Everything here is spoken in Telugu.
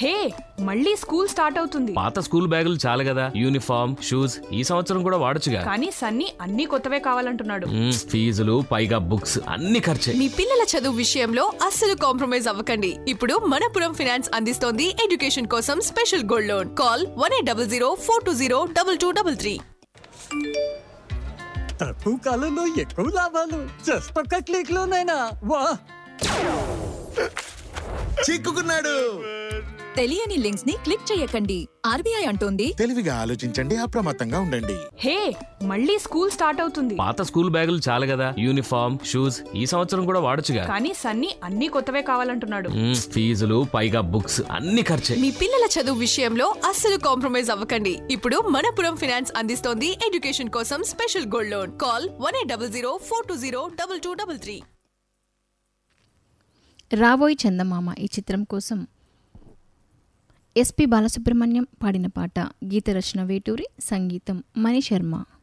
హే మళ్ళీ స్కూల్ స్టార్ట్ అవుతుంది పాత స్కూల్ బ్యాగులు చాలు కదా యూనిఫామ్ షూస్ ఈ సంవత్సరం కూడా వాడొచ్చుగా కానీ సన్నీ అన్ని కొత్తవే కావాలంటున్నాడు మ్మ్, ఫీజులు పైగా బుక్స్ అన్ని ఖర్చే మీ పిల్లల చదువు విషయంలో అస్సలు కాంప్రమైజ్ అవ్వకండి ఇప్పుడు మనపురం ఫినాన్స్ అందిస్తోంది ఎడ్యుకేషన్ కోసం special gold loan call one eight double zero four two zero double two double three తక్కువ కాలంలో ఎక్కువ లాభాలు జస్ట్ ఒక్క క్లిక్ లోనైనా వా చిక్కుకున్నాడు తెలియని లింక్స్ ని క్లిక్ చేయకండి ఆర్బీఐ అంటోంది తెలివిగా ఆలోచించండి అప్రమత్తంగా ఉండండి హే మళ్ళీ స్కూల్ స్టార్ట్ అవుతుంది పాత స్కూల్ బ్యాగులు చాలు కదా యూనిఫామ్ షూస్ ఈ సంవత్సరం కూడా వాడొచ్చుగా కానీ సన్నీ అన్ని కొత్తవే కావాలంటున్నాడు మ్మ్, ఫీజులు పైగా బుక్స్ అన్ని ఖర్చే మీ పిల్లల చదువు విషయంలో అస్సలు కాంప్రమైజ్ అవ్వకండి ఇప్పుడు మనపురం ఫినాన్స్ అందిస్తోంది ఎడ్యుకేషన్ కోసం special gold loan call one eight double zero four two zero double two double three రాబోయ్ చందమామ ఈ చిత్రం కోసం ఎస్పి బాలసుబ్రహ్మణ్యం పాడిన పాట గీత రచన వేటూరి సంగీతం మణి శర్మ